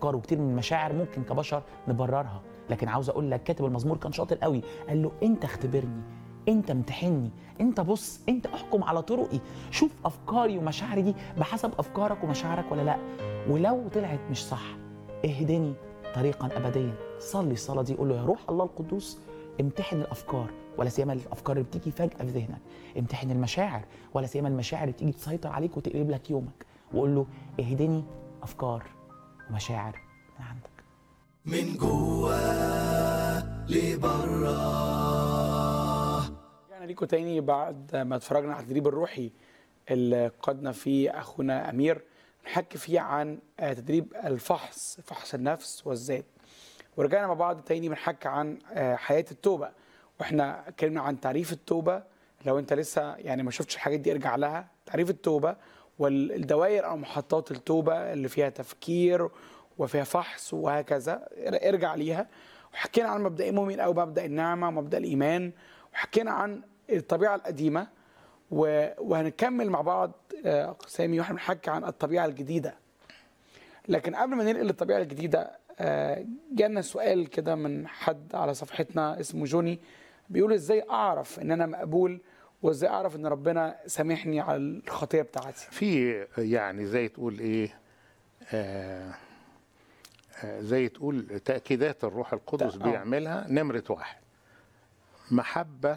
افكار وكتير من المشاعر ممكن كبشر نبررها لكن عاوز اقول لك كاتب المزمور كان شاطر قوي قال له انت اختبرني انت امتحني انت بص انت احكم على طرقي شوف افكاري ومشاعري دي بحسب افكارك ومشاعرك ولا لا ولو طلعت مش صح اهدني طريقا ابديا صلي الصلاه دي قول له يا روح الله القدوس امتحن الافكار ولا سيما الافكار اللي بتيجي فجاه في ذهنك امتحن المشاعر ولا سيما المشاعر اللي بتيجي تسيطر عليك وتقلب لك يومك وقول له اهدني افكار ومشاعر من عندك من جوه لبره رجعنا ليكم تاني بعد ما اتفرجنا على التدريب الروحي اللي قادنا فيه اخونا امير نحكي فيه عن آه، تدريب الفحص فحص النفس والذات ورجعنا مع بعض تاني بنحكي عن آه، حياه التوبه واحنا اتكلمنا عن تعريف التوبه لو انت لسه يعني ما شفتش الحاجات دي ارجع لها تعريف التوبه والدوائر او محطات التوبه اللي فيها تفكير وفيها فحص وهكذا ارجع ليها وحكينا عن مبدا المؤمن او مبدا النعمه ومبدا الايمان وحكينا عن الطبيعه القديمه و- وهنكمل مع بعض آه، سامي واحنا بنحكي عن الطبيعه الجديده لكن قبل ما ننقل للطبيعه الجديده آه، جالنا سؤال كده من حد على صفحتنا اسمه جوني بيقول ازاي اعرف ان انا مقبول وازاي اعرف ان ربنا سامحني على الخطيه بتاعتي في يعني زي تقول ايه آه آه زي تقول تأكيدات الروح القدس آه. بيعملها نمرة واحد محبة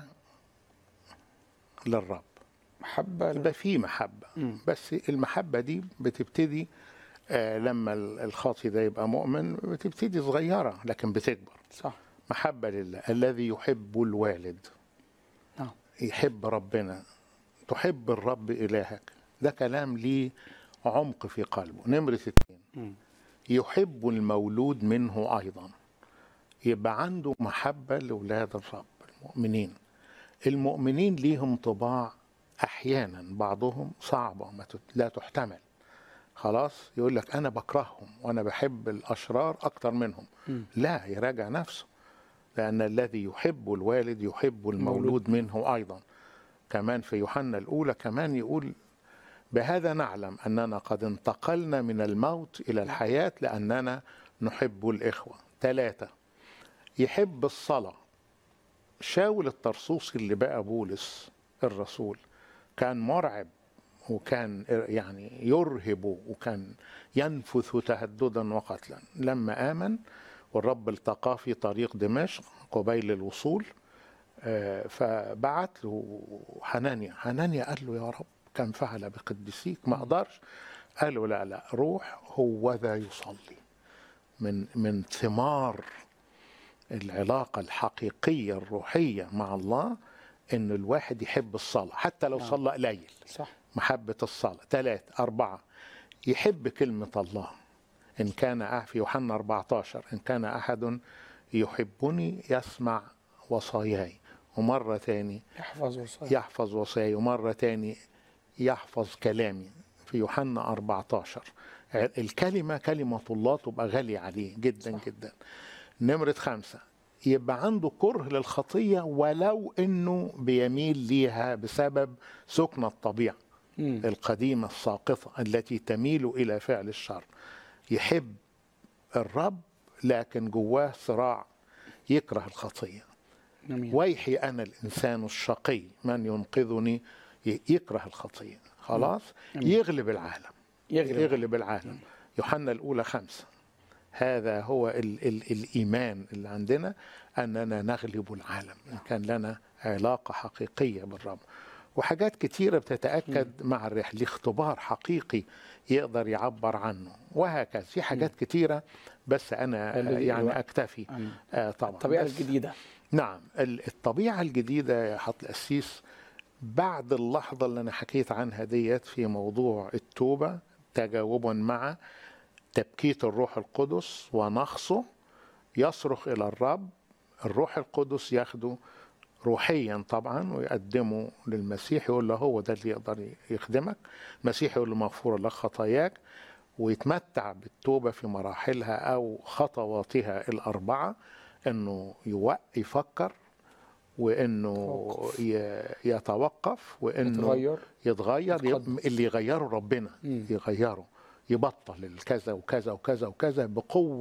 للرب محبه يبقى في محبة مم. بس المحبة دي بتبتدي آه لما ال- الخاطي ده يبقى مؤمن بتبتدي صغيرة لكن بتكبر صح محبة لله الذي يحب الوالد نعم يحب ربنا تحب الرب إلهك ده كلام ليه عمق في قلبه نمرة اتنين مم. يحب المولود منه أيضا يبقى عنده محبة لأولاد الرب المؤمنين المؤمنين ليهم طباع أحيانا بعضهم صعبة ما تت- لا تحتمل خلاص يقول لك أنا بكرههم وأنا بحب الأشرار أكتر منهم مم. لا يراجع نفسه لأن الذي يحب الوالد يحب المولود منه أيضا كمان في يوحنا الأولى كمان يقول بهذا نعلم أننا قد انتقلنا من الموت إلى الحياة لأننا نحب الإخوة ثلاثة يحب الصلاة شاول الطرسوسي اللي بقى بولس الرسول كان مرعب وكان يعني يرهب وكان ينفث تهددا وقتلا لما آمن والرب التقاه في طريق دمشق قبيل الوصول آه، فبعت له حنانيا حنانيا قال له يا رب كم فعل بقدسيك ما اقدرش قال له لا لا روح هو ذا يصلي من من ثمار العلاقة الحقيقية الروحية مع الله إن الواحد يحب الصلاة حتى لو نعم. صلى قليل صح محبة الصلاة ثلاثة أربعة يحب كلمة الله إن كان أح- في يوحنا 14 إن كان أحد يحبني يسمع وصاياي ومرة تاني يحفظ وصايا يحفظ وصاياي ومرة تاني يحفظ كلامي في يوحنا 14 الكلمة كلمة الله تبقى غالية عليه جدا صح. جدا نمرة خمسة يبقى عنده كره للخطية ولو انه بيميل ليها بسبب سكن الطبيعة مم. القديمة الساقطة التي تميل إلى فعل الشر يحب الرب لكن جواه صراع يكره الخطية جميل. ويحي أنا الإنسان الشقي من ينقذني ي- يكره الخطية خلاص أمين. يغلب العالم يغلب يغلب العالم يوحنا الأولى خمسة هذا هو ال ال الإيمان اللي عندنا أننا نغلب العالم إن كان لنا علاقة حقيقية بالرب وحاجات كتيرة بتتأكد مع الرحلة اختبار حقيقي يقدر يعبر عنه وهكذا في حاجات كتيرة بس أنا الذي- آه، يعني الوقت. أكتفي آمين. آه طبعا الطبيعه بس- الجديده نعم ال- الطبيعة الجديدة يا حط القسيس بعد اللحظة اللي أنا حكيت عنها ديت في موضوع التوبة تجاوبا مع تبكيت الروح القدس ونقصه يصرخ إلى الرب الروح القدس ياخده روحيا طبعا ويقدمه للمسيح يقول له هو ده اللي يقدر يخدمك المسيح يقول له مغفورة لك خطاياك ويتمتع بالتوبة في مراحلها أو خطواتها الأربعة انه يوق يفكر وانه توقف. ي- يتوقف وانه يتغير يتغير يتقدم. يب- اللي يغيره ربنا مم. يغيره يبطل الكذا وكذا وكذا وكذا بقوة